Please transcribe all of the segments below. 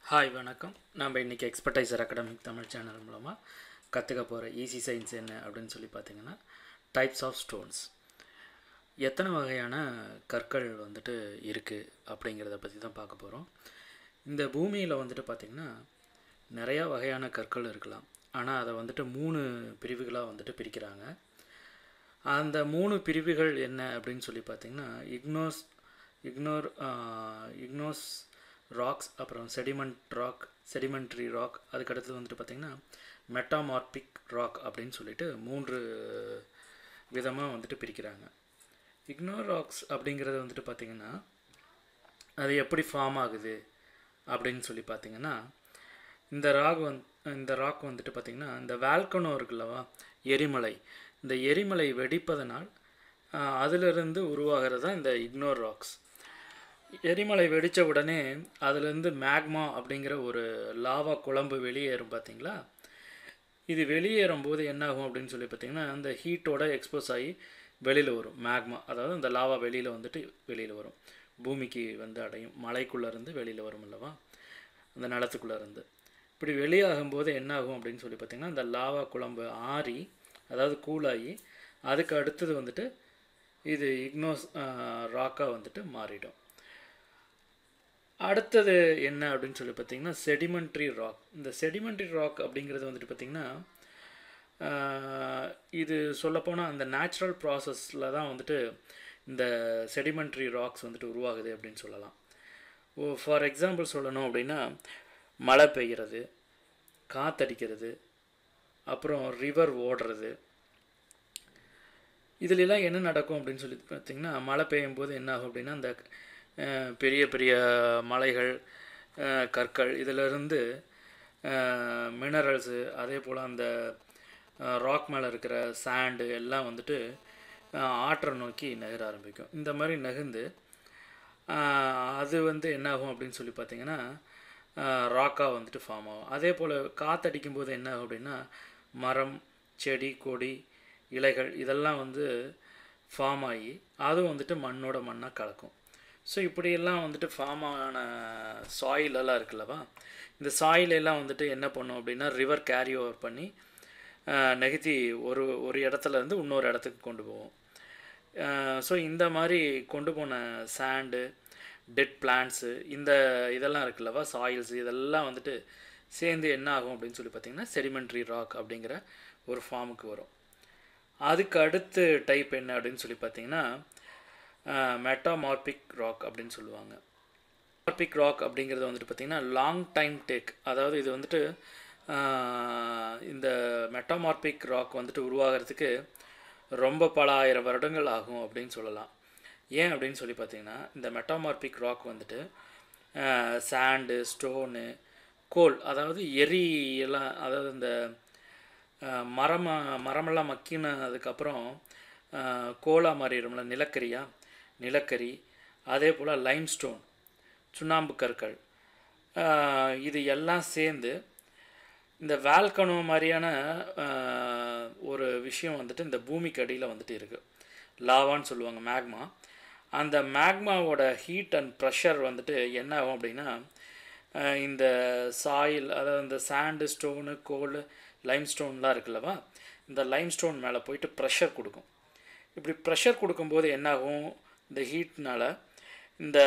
hi வணக்கம் நம்ம இன்றைக்கி எக்ஸ்பர்டைசர் அகாடமிக் தமிழ் சேனல் மூலமாக கற்றுக்க போகிற ஈஸி சயின்ஸ் என்ன அப்படின்னு சொல்லி பார்த்தீங்கன்னா டைப்ஸ் ஆஃப் ஸ்டோன்ஸ் எத்தனை வகையான கற்கள் வந்துட்டு இருக்குது அப்படிங்கிறத பற்றி தான் பார்க்க போகிறோம் இந்த பூமியில் வந்துட்டு பார்த்திங்கன்னா நிறையா வகையான கற்கள் இருக்கலாம் ஆனால் அதை வந்துட்டு மூணு பிரிவுகளாக வந்துட்டு பிரிக்கிறாங்க அந்த மூணு பிரிவுகள் என்ன அப்படின்னு சொல்லி பார்த்தீங்கன்னா இக்னோஸ் இக்னோர் இக்னோஸ் ராக்ஸ் அப்புறம் செடிமெண்ட் ராக் செடிமெண்ட்ரி ராக் அதுக்கடுத்தது வந்துட்டு பார்த்திங்கன்னா மெட்டாமார்பிக் ராக் அப்படின்னு சொல்லிட்டு மூன்று விதமாக வந்துட்டு பிரிக்கிறாங்க இக்னோர் ராக்ஸ் அப்படிங்கிறது வந்துட்டு பார்த்திங்கன்னா அது எப்படி ஃபார்ம் ஆகுது அப்படின்னு சொல்லி பார்த்தீங்கன்னா இந்த ராக் வந் இந்த ராக் வந்துட்டு பார்த்திங்கன்னா இந்த வேல்கனோ இருக்குல்லவா எரிமலை இந்த எரிமலை வெடிப்பதனால் ஆஹ், அதிலிருந்து உருவாகிறது தான் இந்த இக்னோர் ராக்ஸ் எரிமலை வெடித்த உடனே அதுலேருந்து மேக்மா அப்படிங்கிற ஒரு லாவா குழம்பு வெளியேறும் பார்த்தீங்களா இது வெளியேறும் போது என்ன ஆகும் அப்படின்னு சொல்லி பார்த்தீங்கன்னா அந்த ஹீட்டோட எக்ஸ்போஸ் ஆகி வெளியில் வரும் மேக்மா அதாவது அந்த லாவா வெளியில் வந்துட்டு வெளியில் வரும் பூமிக்கு வந்து அடையும் மலைக்குள்ளே இருந்து வெளியில் வரும் அல்லவா அந்த நிலத்துக்குள்ளே இருந்து இப்படி வெளியாகும்போது என்ன ஆகும் அப்படின்னு சொல்லி பார்த்தீங்கன்னா அந்த லாவா குழம்பு ஆறி அதாவது கூலாகி அதுக்கு அடுத்தது வந்துட்டு இது இக்னோஸ் ராக்காக வந்துட்டு மாறிடும் அடுத்தது என்ன அப்படின்னு சொல்லி பார்த்தீங்கன்னா செடிமெண்ட்ரி ராக் இந்த செடிமெண்ட்ரி ராக் அப்படிங்கிறது வந்துட்டு பார்த்திங்கன்னா ஆஹ், இது சொல்லப்போனால் அந்த நேச்சுரல் ப்ராசஸில் தான் வந்துட்டு இந்த செடிமெண்ட்ரி ராக்ஸ் வந்துட்டு உருவாகுது அப்படின்னு சொல்லலாம் ஓ ஃபார் எக்ஸாம்பிள் சொல்லணும் அப்படின்னா மழை பெய்கிறது காத்தடிக்கிறது அப்புறம் ரிவர் ஓடுறது இதுலெல்லாம் என்ன நடக்கும் அப்படின்னு சொல்லி பார்த்தீங்கன்னா மழை பெய்யும் போது என்ன ஆகும் அப்படின்னா அந்த அஹ், பெரிய பெரிய மலைகள் அஹ், கற்கள் இதிலிருந்து மினரல்ஸு அதே போல் அந்த ராக் மேலே இருக்கிற சாண்டு எல்லாம் வந்துட்டு அஹ், ஆற்றை நோக்கி நகர ஆரம்பிக்கும் இந்த மாதிரி நகர்ந்து ஆஹ், அது வந்து என்ன ஆகும் அப்படின்னு சொல்லி பார்த்தீங்கன்னா ராக்காக வந்துட்டு ஃபார்ம் ஆகும் அதே போல் காற்றடிக்கும் போது என்ன ஆகும் அப்படின்னா மரம் செடி கொடி இலைகள் இதெல்லாம் வந்து ஃபார்ம் ஆகி அதுவும் வந்துட்டு மண்ணோட மண்ணாக கலக்கும் ஸோ இப்படியெல்லாம் வந்துட்டு ஃபார்ம் ஆன soil எல்லாம் இருக்குல்லவா இந்த soil எல்லாம் வந்துட்டு என்ன பண்ணும் அப்படின்னா ரிவர் கேரி ஓவர் பண்ணி ஆஹ், நகர்த்தி ஒரு ஒரு இடத்துல இருந்து இன்னொரு இடத்துக்கு கொண்டு போவோம் ஸோ இந்த மாதிரி கொண்டு போன சாண்டு டெட் பிளான்ட்ஸு இந்த இதெல்லாம் இருக்குல்லவா சாயில்ஸ் இதெல்லாம் வந்துட்டு சேர்ந்து என்ன ஆகும் அப்படின்னு சொல்லி பார்த்தீங்கன்னா செடிமெண்ட்ரி ராக் அப்படிங்கிற ஒரு ஃபார்முக்கு வரும் அதுக்கு அடுத்து டைப் என்ன அப்படின்னு சொல்லி பார்த்தீங்கன்னா மெட்டாமார்பிக் ராக் அப்படின்னு சொல்லுவாங்க மார்பிக் ராக் அப்படிங்கிறது வந்துட்டு பார்த்திங்கன்னா லாங் டைம் டேக் அதாவது இது வந்துட்டு ஆஹ், இந்த மெட்டாமார்பிக் ராக் வந்துட்டு உருவாகிறதுக்கு ரொம்ப பல ஆயிரம் வருடங்கள் ஆகும் அப்படின்னு சொல்லலாம் ஏன் அப்படின்னு சொல்லி பார்த்தீங்கன்னா இந்த மெட்டாமார்பிக் ராக் வந்துட்டு சாண்டு ஸ்டோனு கோல் அதாவது எரி எல்லாம் அதாவது இந்த ஆஹ், மரம் மரமெல்லாம் மக்கினதுக்கப்புறம் கோலா மாறிடும்ல நிலக்கரியா நிலக்கரி அதே போல் லைம்ஸ்டோன் சுண்ணாம்பு கற்கள் ஆஹ், இது எல்லாம் சேர்ந்து இந்த வேல்கனோ மாதிரியான ஆஹ், ஒரு விஷயம் வந்துட்டு இந்த பூமிக்கு அடியில் வந்துட்டு இருக்குது லாவான்னு சொல்லுவாங்க மேக்மா அந்த மேக்மாவோட ஹீட் அண்ட் ப்ரெஷர் வந்துட்டு என்ன ஆகும் அப்படின்னா ஆஹ், இந்த சாயில் அதாவது இந்த சாண்டு ஸ்டோனு கோல் லைம்ஸ்டோன்லாம் இருக்குல்லவா இந்த லைம்ஸ்டோன் மேலே போயிட்டு ப்ரெஷர் கொடுக்கும் இப்படி ப்ரெஷர் கொடுக்கும்போது என்னாகும் இந்த ஹீட்னால இந்த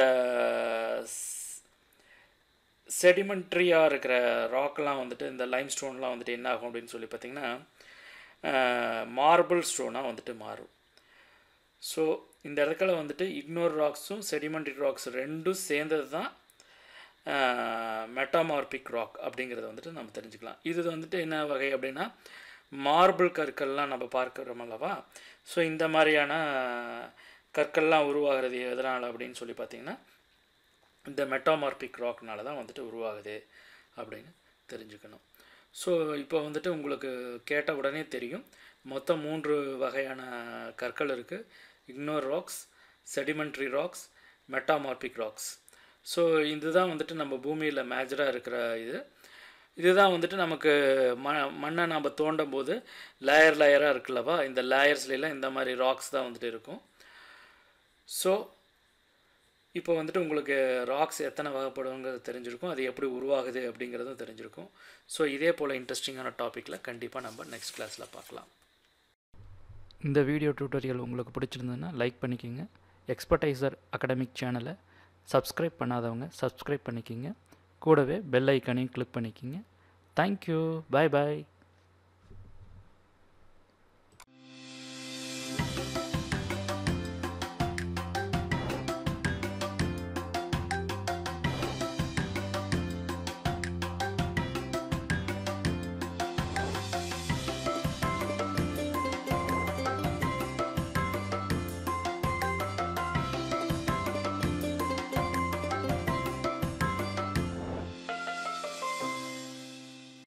செடிமெண்ட்ரியாக இருக்கிற ராக்லாம் வந்துட்டு இந்த லைம் ஸ்டோன்லாம் வந்துட்டு என்ன ஆகும் அப்படின்னு சொல்லி பார்த்தீங்கன்னா மார்பிள் ஸ்டோனாக வந்துட்டு மாறும் ஸோ இந்த இடத்துல வந்துட்டு இக்னோர் ராக்ஸும் செடிமெண்ட்ரி ராக்ஸ் ரெண்டும் சேர்ந்தது தான் மெட்டாமார்பிக் ராக் அப்படிங்கிறத வந்துட்டு நம்ம தெரிஞ்சுக்கலாம் இது வந்துட்டு என்ன வகை அப்படின்னா மார்பிள் கற்கள்லாம் நம்ம பார்க்குறோம் அல்லவா ஸோ இந்த மாதிரியான கற்கள்லாம் உருவாகிறது எதனால் அப்படின்னு சொல்லி பார்த்தீங்கன்னா இந்த மெட்டாமார்பிக் ராக்னால தான் வந்துட்டு உருவாகுது அப்படின்னு தெரிஞ்சுக்கணும் ஸோ இப்போ வந்துட்டு உங்களுக்கு கேட்ட உடனே தெரியும் மொத்தம் மூன்று வகையான கற்கள் இருக்குது igneous rocks sedimentary rocks metamorphic rocks so இதுதான் வந்துட்டு நம்ம பூமியில் மேஜராக இருக்கிற இது இதுதான் வந்துட்டு நமக்கு ம மண்ணை நம்ம தோண்டும் போது லேயர் லேயராக இருக்குல்லவா இந்த லேயர்ஸ்லாம் இந்த மாதிரி ராக்ஸ் தான் வந்துட்டு இருக்கும் ஸோ இப்போ வந்துட்டு உங்களுக்கு ராக்ஸ் எத்தனை வகைப்படுங்கிறது தெரிஞ்சிருக்கும் அது எப்படி உருவாகுது அப்படிங்கிறதும் தெரிஞ்சிருக்கும் ஸோ இதே போல் இன்ட்ரெஸ்டிங்கான டாப்பிக்கில் கண்டிப்பாக நம்ம நெக்ஸ்ட் கிளாஸில் பார்க்கலாம் இந்த வீடியோ டியூட்டோரியல் உங்களுக்கு பிடிச்சிருந்ததுன்னா லைக் பண்ணிக்கோங்க எக்ஸ்பர்டைசர் அகடமிக் சேனலை சப்ஸ்கிரைப் பண்ணாதவங்க சப்ஸ்கிரைப் பண்ணிக்கிங்க கூடவே பெல் ஐக்கானையும் கிளிக் பண்ணிக்கிங்க தேங்க்யூ பாய் பாய்